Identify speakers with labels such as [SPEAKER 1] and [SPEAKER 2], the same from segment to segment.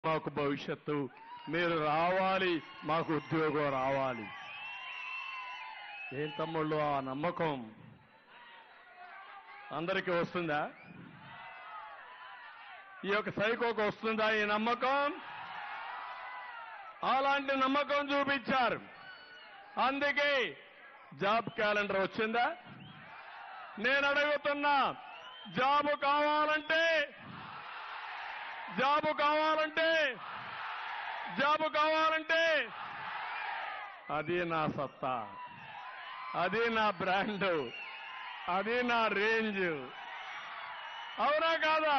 [SPEAKER 1] మాకు భవిష్యత్తు మీరు రావాలి మాకు ఉద్యోగం రావాలి ఏం తమ్ముళ్ళు ఆ నమ్మకం అందరికీ వస్తుందా ఈ యొక్క సైకోకు వస్తుందా ఈ నమ్మకం అలాంటి నమ్మకం చూపించారు అందుకే జాబ్ క్యాలెండర్ వచ్చిందా నేను అడుగుతున్నా జాబు కావాలంటే జాబు కావాలంటే జాబు కావాలంటే అది నా సత్తా అది నా బ్రాండ్ అది నా రేంజ్ అవునా కాదా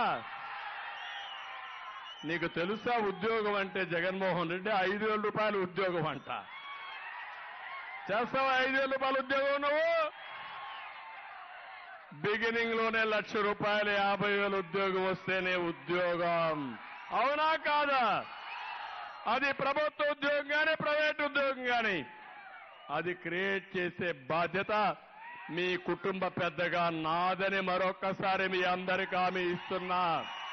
[SPEAKER 1] నీకు తెలుసా ఉద్యోగం అంటే జగన్మోహన్ రెడ్డి ఐదు వేల రూపాయలు ఉద్యోగం అంట చేస్తావా ఐదు వేల రూపాయల ఉద్యోగం నువ్వు బిగినింగ్ లోనే లక్ష రూపాయలు యాభై వేల ఉద్యోగం వస్తేనే ఉద్యోగం అవునా కాదా అది ప్రభుత్వ ఉద్యోగం కానీ ప్రైవేట్ ఉద్యోగం కానీ అది క్రియేట్ చేసే బాధ్యత మీ కుటుంబ పెద్దగా నాదని మరొక్కసారి మీ అందరికీ హామీ ఇస్తున్నా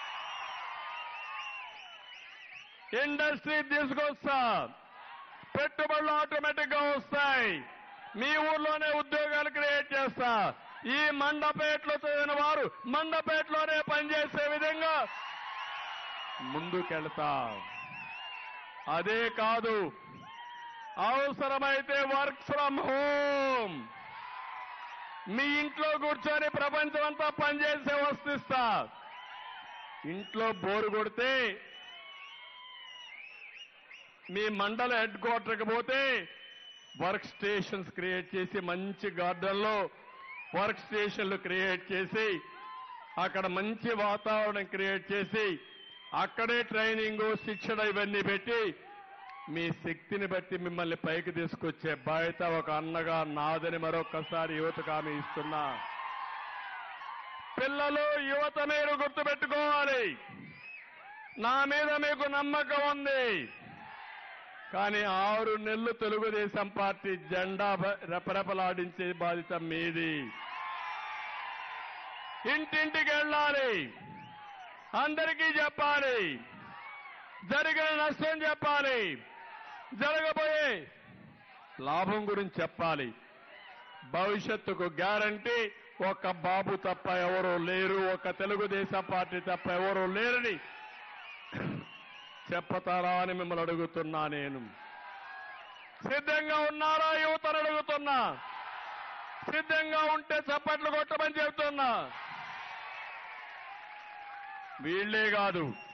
[SPEAKER 1] ఇండస్ట్రీ తీసుకొస్తా పెట్టుబడులు ఆటోమేటిక్ గా వస్తాయి మీ ఊర్లోనే ఉద్యోగాలు క్రియేట్ చేస్తా ఈ మండపేటలో చదివిన వారు మండపేటలోనే పనిచేసే విధంగా ముందుకెళ్తా అదే కాదు అవసరమైతే వర్క్ ఫ్రమ్ హోమ్ మీ ఇంట్లో కూర్చొని ప్రపంచం అంతా పనిచేసే వస్తుస్తా ఇంట్లో బోరు కొడితే మీ మండల హెడ్ క్వార్టర్కి పోతే వర్క్ స్టేషన్స్ క్రియేట్ చేసి మంచి గార్డెన్లో వర్క్ స్టేషన్లు క్రియేట్ చేసి అక్కడ మంచి వాతావరణం క్రియేట్ చేసి అక్కడే ట్రైనింగ్ శిక్షణ ఇవన్నీ పెట్టి మీ శక్తిని బట్టి మిమ్మల్ని పైకి తీసుకొచ్చే బాధ్యత ఒక అన్నగా నాదని మరొక్కసారి యువతకు హామీ ఇస్తున్నా పిల్లలు యువత మీరు గుర్తుపెట్టుకోవాలి నా మీద మీకు నమ్మకం ఉంది కానీ ఆరు నెలలు తెలుగుదేశం పార్టీ జెండా బ- రెపరెపలాడించే బాధ్యత మీది ఇంటింటికి వెళ్ళాలి అందరికీ చెప్పాలి జరిగిన నష్టం చెప్పాలి జరగబోయే లాభం గురించి చెప్పాలి భవిష్యత్తుకు గ్యారంటీ ఒక్క బాబు తప్ప ఎవరూ లేరు ఒక తెలుగుదేశం పార్టీ తప్ప ఎవరూ లేరని చెప్పతారా అని మిమ్మల్ని అడుగుతున్నా నేను సిద్ధంగా ఉన్నారా యువతను అడుగుతున్నా సిద్ధంగా ఉంటే చప్పట్లు కొట్టమని చెబుతున్నా వీళ్లే కాదు